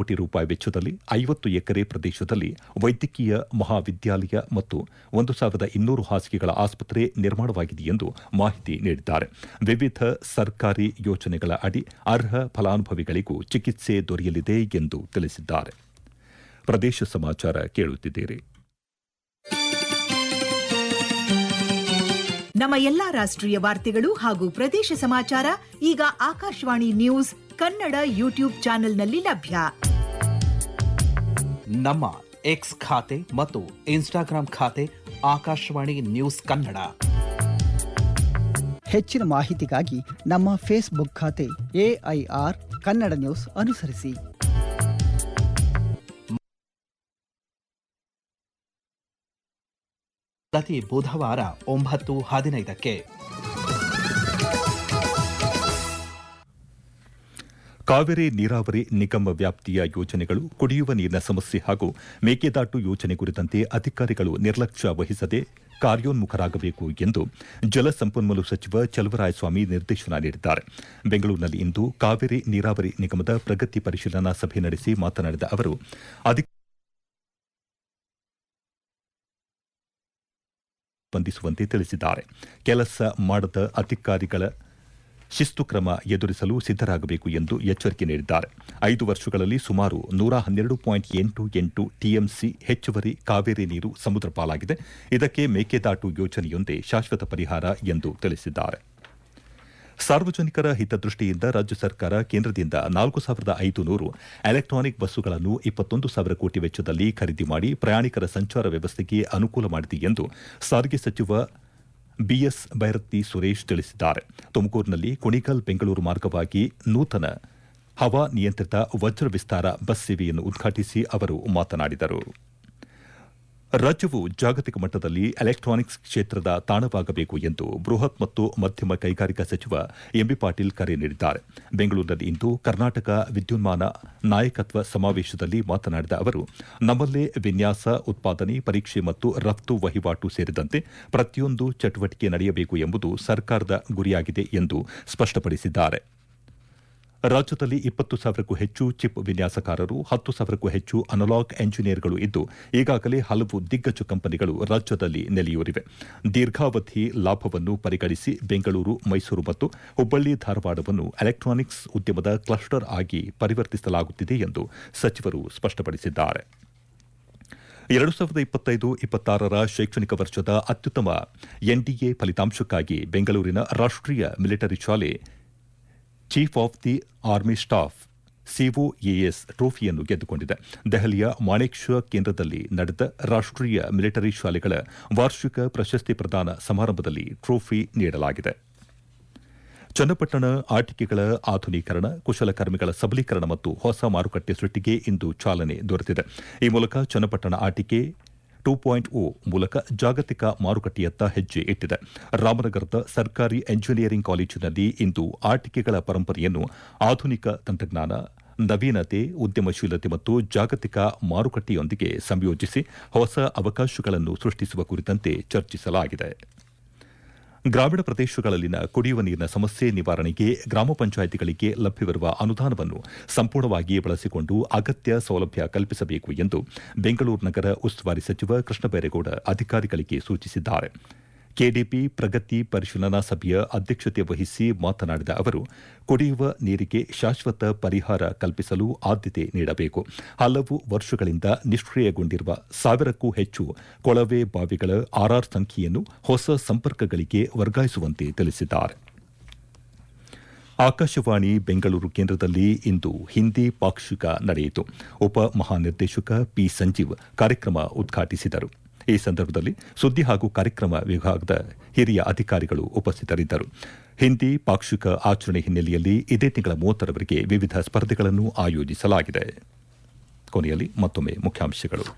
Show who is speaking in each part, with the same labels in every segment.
Speaker 1: ಕೋಟಿ ರೂಪಾಯಿ ವೆಚ್ಚದಲ್ಲಿ ಐವತ್ತು ಎಕರೆ ಪ್ರದೇಶದಲ್ಲಿ ವೈದ್ಯಕೀಯ ಮಹಾವಿದ್ಯಾಲಯ ಮತ್ತು ಒಂದು ಸಾವಿರದ ಇನ್ನೂರು ಹಾಸಿಗೆಗಳ ಆಸ್ಪತ್ರೆ ನಿರ್ಮಾಣವಾಗಿದೆ ಎಂದು ಮಾಹಿತಿ ನೀಡಿದ್ದಾರೆ ವಿವಿಧ ಸರ್ಕಾರಿ ಯೋಜನೆಗಳ ಅಡಿ ಅರ್ಹ ಫಲಾನುಭವಿಗಳಿಗೂ ಚಿಕಿತ್ಸೆ ದೊರೆಯಲಿದೆ ಎಂದು ತಿಳಿಸಿದ್ದಾರೆ ಪ್ರದೇಶ ಸಮಾಚಾರ ಕೇಳುತ್ತಿದ್ದೀರಿ
Speaker 2: ನಮ್ಮ ಎಲ್ಲಾ ರಾಷ್ಟ್ರೀಯ ವಾರ್ತೆಗಳು ಹಾಗೂ ಪ್ರದೇಶ ಸಮಾಚಾರ ಈಗ ಆಕಾಶವಾಣಿ ನ್ಯೂಸ್ ಕನ್ನಡ ಯೂಟ್ಯೂಬ್ ಚಾನೆಲ್ನಲ್ಲಿ ಲಭ್ಯ
Speaker 3: ನಮ್ಮ ಎಕ್ಸ್ ಖಾತೆ ಮತ್ತು ಇನ್ಸ್ಟಾಗ್ರಾಂ ಖಾತೆ ಆಕಾಶವಾಣಿ ನ್ಯೂಸ್ ಕನ್ನಡ
Speaker 4: ಹೆಚ್ಚಿನ ಮಾಹಿತಿಗಾಗಿ ನಮ್ಮ ಫೇಸ್ಬುಕ್ ಖಾತೆ ಎಐಆರ್ ಕನ್ನಡ ನ್ಯೂಸ್ ಅನುಸರಿಸಿ
Speaker 3: ಪ್ರತಿ ಬುಧವಾರ ಒಂಬತ್ತು ಹದಿನೈದಕ್ಕೆ
Speaker 1: ಕಾವೇರಿ ನೀರಾವರಿ ನಿಗಮ ವ್ಯಾಪ್ತಿಯ ಯೋಜನೆಗಳು ಕುಡಿಯುವ ನೀರಿನ ಸಮಸ್ಯೆ ಹಾಗೂ ಮೇಕೆದಾಟು ಯೋಜನೆ ಕುರಿತಂತೆ ಅಧಿಕಾರಿಗಳು ನಿರ್ಲಕ್ಷ್ಯ ವಹಿಸದೆ ಕಾರ್ಯೋನ್ಮುಖರಾಗಬೇಕು ಎಂದು ಜಲಸಂಪನ್ಮೂಲ ಸಚಿವ ಚಲವರಾಯಸ್ವಾಮಿ ನಿರ್ದೇಶನ ನೀಡಿದ್ದಾರೆ ಬೆಂಗಳೂರಿನಲ್ಲಿ ಇಂದು ಕಾವೇರಿ ನೀರಾವರಿ ನಿಗಮದ ಪ್ರಗತಿ ಪರಿಶೀಲನಾ ಸಭೆ ನಡೆಸಿ ಮಾತನಾಡಿದ ಅವರು ಅಧಿಕಾರಿಗಳು ಸ್ಪಂದಿಸುವಂತೆ ತಿಳಿಸಿದ್ದಾರೆ ಕೆಲಸ ಮಾಡದ ಅಧಿಕಾರಿಗಳ ಶಿಸ್ತು ಕ್ರಮ ಎದುರಿಸಲು ಸಿದ್ದರಾಗಬೇಕು ಎಂದು ಎಚ್ಚರಿಕೆ ನೀಡಿದ್ದಾರೆ ಐದು ವರ್ಷಗಳಲ್ಲಿ ಸುಮಾರು ನೂರ ಹನ್ನೆರಡು ಪಾಯಿಂಟ್ ಎಂಟು ಎಂಟು ಟಿಎಂಸಿ ಹೆಚ್ಚುವರಿ ಕಾವೇರಿ ನೀರು ಸಮುದ್ರ ಪಾಲಾಗಿದೆ ಇದಕ್ಕೆ ಮೇಕೆದಾಟು ಯೋಜನೆಯೊಂದೇ ಶಾಶ್ವತ ಪರಿಹಾರ ಎಂದು ತಿಳಿಸಿದ್ದಾರೆ ಸಾರ್ವಜನಿಕರ ಹಿತದೃಷ್ಟಿಯಿಂದ ರಾಜ್ಯ ಸರ್ಕಾರ ಕೇಂದ್ರದಿಂದ ನಾಲ್ಕು ಸಾವಿರದ ಐದು ನೂರು ಎಲೆಕ್ಟ್ರಾನಿಕ್ ಬಸ್ಸುಗಳನ್ನು ಇಪ್ಪತ್ತೊಂದು ಸಾವಿರ ಕೋಟಿ ವೆಚ್ಚದಲ್ಲಿ ಖರೀದಿ ಮಾಡಿ ಪ್ರಯಾಣಿಕರ ಸಂಚಾರ ವ್ಯವಸ್ಥೆಗೆ ಅನುಕೂಲ ಮಾಡಿದೆ ಎಂದು ಸಾರಿಗೆ ಸಚಿವ ಬಿಎಸ್ ಭೈರತಿ ಸುರೇಶ್ ತಿಳಿಸಿದ್ದಾರೆ ತುಮಕೂರಿನಲ್ಲಿ ಕುಣಿಗಲ್ ಬೆಂಗಳೂರು ಮಾರ್ಗವಾಗಿ ನೂತನ ಹವಾ ನಿಯಂತ್ರಿತ ವಜ್ರ ವಿಸ್ತಾರ ಬಸ್ ಸೇವೆಯನ್ನು ಉದ್ಘಾಟಿಸಿ ಅವರು ಮಾತನಾಡಿದರು ರಾಜ್ಯವು ಜಾಗತಿಕ ಮಟ್ಟದಲ್ಲಿ ಎಲೆಕ್ಟ್ರಾನಿಕ್ಸ್ ಕ್ಷೇತ್ರದ ತಾಣವಾಗಬೇಕು ಎಂದು ಬೃಹತ್ ಮತ್ತು ಮಧ್ಯಮ ಕೈಗಾರಿಕಾ ಸಚಿವ ಎಂಬಿ ಪಾಟೀಲ್ ಕರೆ ನೀಡಿದ್ದಾರೆ ಬೆಂಗಳೂರಿನಲ್ಲಿಂದು ಕರ್ನಾಟಕ ವಿದ್ಯುನ್ಮಾನ ನಾಯಕತ್ವ ಸಮಾವೇಶದಲ್ಲಿ ಮಾತನಾಡಿದ ಅವರು ನಮ್ಮಲ್ಲೇ ವಿನ್ಯಾಸ ಉತ್ಪಾದನೆ ಪರೀಕ್ಷೆ ಮತ್ತು ರಫ್ತು ವಹಿವಾಟು ಸೇರಿದಂತೆ ಪ್ರತಿಯೊಂದು ಚಟುವಟಿಕೆ ನಡೆಯಬೇಕು ಎಂಬುದು ಸರ್ಕಾರದ ಗುರಿಯಾಗಿದೆ ಎಂದು ಸ್ಪಷ್ಟಪಡಿಸಿದ್ದಾರೆ ರಾಜ್ಯದಲ್ಲಿ ಇಪ್ಪತ್ತು ಸಾವಿರಕ್ಕೂ ಹೆಚ್ಚು ಚಿಪ್ ವಿನ್ಯಾಸಕಾರರು ಹತ್ತು ಸಾವಿರಕ್ಕೂ ಹೆಚ್ಚು ಅನಲಾಗ್ ಎಂಜಿನಿಯರ್ಗಳು ಇದ್ದು ಈಗಾಗಲೇ ಹಲವು ದಿಗ್ಗಜ ಕಂಪನಿಗಳು ರಾಜ್ಯದಲ್ಲಿ ನೆಲೆಯೂರಿವೆ ದೀರ್ಘಾವಧಿ ಲಾಭವನ್ನು ಪರಿಗಣಿಸಿ ಬೆಂಗಳೂರು ಮೈಸೂರು ಮತ್ತು ಹುಬ್ಬಳ್ಳಿ ಧಾರವಾಡವನ್ನು ಎಲೆಕ್ಟ್ರಾನಿಕ್ಸ್ ಉದ್ಯಮದ ಕ್ಲಸ್ಟರ್ ಆಗಿ ಪರಿವರ್ತಿಸಲಾಗುತ್ತಿದೆ ಎಂದು ಸಚಿವರು ಸ್ಪಷ್ಟಪಡಿಸಿದ್ದಾರೆ ಎರಡು ಸಾವಿರದ ಇಪ್ಪತ್ತೈದು ಇಪ್ಪತ್ತಾರರ ಶೈಕ್ಷಣಿಕ ವರ್ಷದ ಅತ್ಯುತ್ತಮ ಎನ್ಡಿಎ ಫಲಿತಾಂಶಕ್ಕಾಗಿ ಬೆಂಗಳೂರಿನ ರಾಷ್ಟೀಯ ಮಿಲಿಟರಿ ಶಾಲೆ chief of the army staff COAS ಟ್ರೋಫಿಯನ್ನು ಗೆದ್ದುಕೊಂಡಿದೆ ದೆಹಲಿಯ ಮಾಣೆಕ್ ಶಾ ಕೇಂದ್ರದಲ್ಲಿ ನಡೆದ ರಾಷ್ಟೀಯ ಮಿಲಿಟರಿ ಶಾಲೆಗಳ ವಾರ್ಷಿಕ ಪ್ರಶಸ್ತಿ ಪ್ರದಾನ ಸಮಾರಂಭದಲ್ಲಿ ಟ್ರೋಫಿ ನೀಡಲಾಗಿದೆ ಚನ್ನಪಟ್ಟಣ ಆಟಿಕೆಗಳ ಆಧುನೀಕರಣ ಕುಶಲಕರ್ಮಿಗಳ ಸಬಲೀಕರಣ ಮತ್ತು ಹೊಸ ಮಾರುಕಟ್ಟೆ ಸೃಷ್ಟಿಗೆ ಇಂದು ಚಾಲನೆ ದೊರೆತಿದೆ ಈ ಮೂಲಕ ಚನ್ನಪಟ್ಟಣ ಆಟಿಕೆ ಟೂ ಪಾಯಿಂಟ್ ಓ ಮೂಲಕ ಜಾಗತಿಕ ಮಾರುಕಟ್ಟೆಯತ್ತ ಹೆಜ್ಜೆ ಇಟ್ಟಿದೆ ರಾಮನಗರದ ಸರ್ಕಾರಿ ಎಂಜಿನಿಯರಿಂಗ್ ಕಾಲೇಜಿನಲ್ಲಿ ಇಂದು ಆಟಿಕೆಗಳ ಪರಂಪರೆಯನ್ನು ಆಧುನಿಕ ತಂತ್ರಜ್ಞಾನ ನವೀನತೆ ಉದ್ಯಮಶೀಲತೆ ಮತ್ತು ಜಾಗತಿಕ ಮಾರುಕಟ್ಟೆಯೊಂದಿಗೆ ಸಂಯೋಜಿಸಿ ಹೊಸ ಅವಕಾಶಗಳನ್ನು ಸೃಷ್ಟಿಸುವ ಕುರಿತಂತೆ ಚರ್ಚಿಸಲಾಗಿದೆ ಗ್ರಾಮೀಣ ಪ್ರದೇಶಗಳಲ್ಲಿನ ಕುಡಿಯುವ ನೀರಿನ ಸಮಸ್ಯೆ ನಿವಾರಣೆಗೆ ಗ್ರಾಮ ಪಂಚಾಯಿತಿಗಳಿಗೆ ಲಭ್ಯವಿರುವ ಅನುದಾನವನ್ನು ಸಂಪೂರ್ಣವಾಗಿ ಬಳಸಿಕೊಂಡು ಅಗತ್ಯ ಸೌಲಭ್ಯ ಕಲ್ಪಿಸಬೇಕು ಎಂದು ಬೆಂಗಳೂರು ನಗರ ಉಸ್ತುವಾರಿ ಸಚಿವ ಕೃಷ್ಣ ಬೈರೇಗೌಡ ಅಧಿಕಾರಿಗಳಿಗೆ ಸೂಚಿಸಿದ್ದಾರೆ ಕೆಡಿಪಿ ಪ್ರಗತಿ ಪರಿಶೀಲನಾ ಸಭೆಯ ಅಧ್ಯಕ್ಷತೆ ವಹಿಸಿ ಮಾತನಾಡಿದ ಅವರು ಕುಡಿಯುವ ನೀರಿಗೆ ಶಾಶ್ವತ ಪರಿಹಾರ ಕಲ್ಪಿಸಲು ಆದ್ಯತೆ ನೀಡಬೇಕು ಹಲವು ವರ್ಷಗಳಿಂದ ನಿಷ್ಕ್ರಿಯಗೊಂಡಿರುವ ಸಾವಿರಕ್ಕೂ ಹೆಚ್ಚು ಕೊಳವೆ ಬಾವಿಗಳ ಆರ್ಆರ್ ಸಂಖ್ಯೆಯನ್ನು ಹೊಸ ಸಂಪರ್ಕಗಳಿಗೆ ವರ್ಗಾಯಿಸುವಂತೆ ತಿಳಿಸಿದ್ದಾರೆ ಆಕಾಶವಾಣಿ ಬೆಂಗಳೂರು ಕೇಂದ್ರದಲ್ಲಿ ಇಂದು ಹಿಂದಿ ಪಾಕ್ಷಿಕ ನಡೆಯಿತು ಉಪ ಮಹಾನಿರ್ದೇಶಕ ಪಿ ಸಂಜೀವ್ ಕಾರ್ಯಕ್ರಮ ಉದ್ಘಾಟಿಸಿದರು ಈ ಸಂದರ್ಭದಲ್ಲಿ ಸುದ್ದಿ ಹಾಗೂ ಕಾರ್ಯಕ್ರಮ ವಿಭಾಗದ ಹಿರಿಯ ಅಧಿಕಾರಿಗಳು ಉಪಸ್ಥಿತರಿದ್ದರು ಹಿಂದಿ ಪಾಕ್ಷಿಕ ಆಚರಣೆ ಹಿನ್ನೆಲೆಯಲ್ಲಿ ಇದೇ ತಿಂಗಳ ಮೂವತ್ತರವರೆಗೆ ವಿವಿಧ ಸ್ಪರ್ಧೆಗಳನ್ನು ಆಯೋಜಿಸಲಾಗಿದೆ ಕೊನೆಯಲ್ಲಿ ಮತ್ತೊಮ್ಮೆ ಮುಖ್ಯಾಂಶಗಳು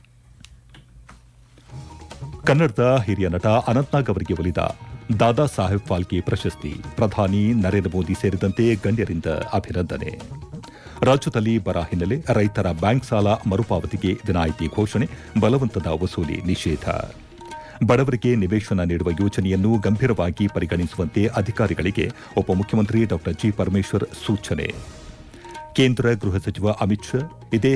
Speaker 1: ಕನ್ನಡದ ಹಿರಿಯ ನಟ ಅನಂತ್ನಾಗ್ ಅವರಿಗೆ ಒಲಿದ ದಾದಾ ಸಾಹೇಬ್ ಫಾಲ್ಕೆ ಪ್ರಶಸ್ತಿ ಪ್ರಧಾನಿ ನರೇಂದ್ರ ಮೋದಿ ಸೇರಿದಂತೆ ಗಣ್ಯರಿಂದ ಅಭಿನಂದನೆ ರಾಜ್ಯದಲ್ಲಿ ಬರ ಹಿನ್ನೆಲೆ ರೈತರ ಬ್ಯಾಂಕ್ ಸಾಲ ಮರುಪಾವತಿಗೆ ವಿನಾಯಿತಿ ಘೋಷಣೆ ಬಲವಂತದ ವಸೂಲಿ ನಿಷೇಧ ಬಡವರಿಗೆ ನಿವೇಶನ ನೀಡುವ ಯೋಜನೆಯನ್ನು ಗಂಭೀರವಾಗಿ ಪರಿಗಣಿಸುವಂತೆ ಅಧಿಕಾರಿಗಳಿಗೆ ಉಪಮುಖ್ಯಮಂತ್ರಿ ಡಾ ಜಿ ಪರಮೇಶ್ವರ್ ಸೂಚನೆ ಕೇಂದ್ರ ಗೃಹ ಸಚಿವ ಅಮಿತ್ ಶಾ ಇದೇ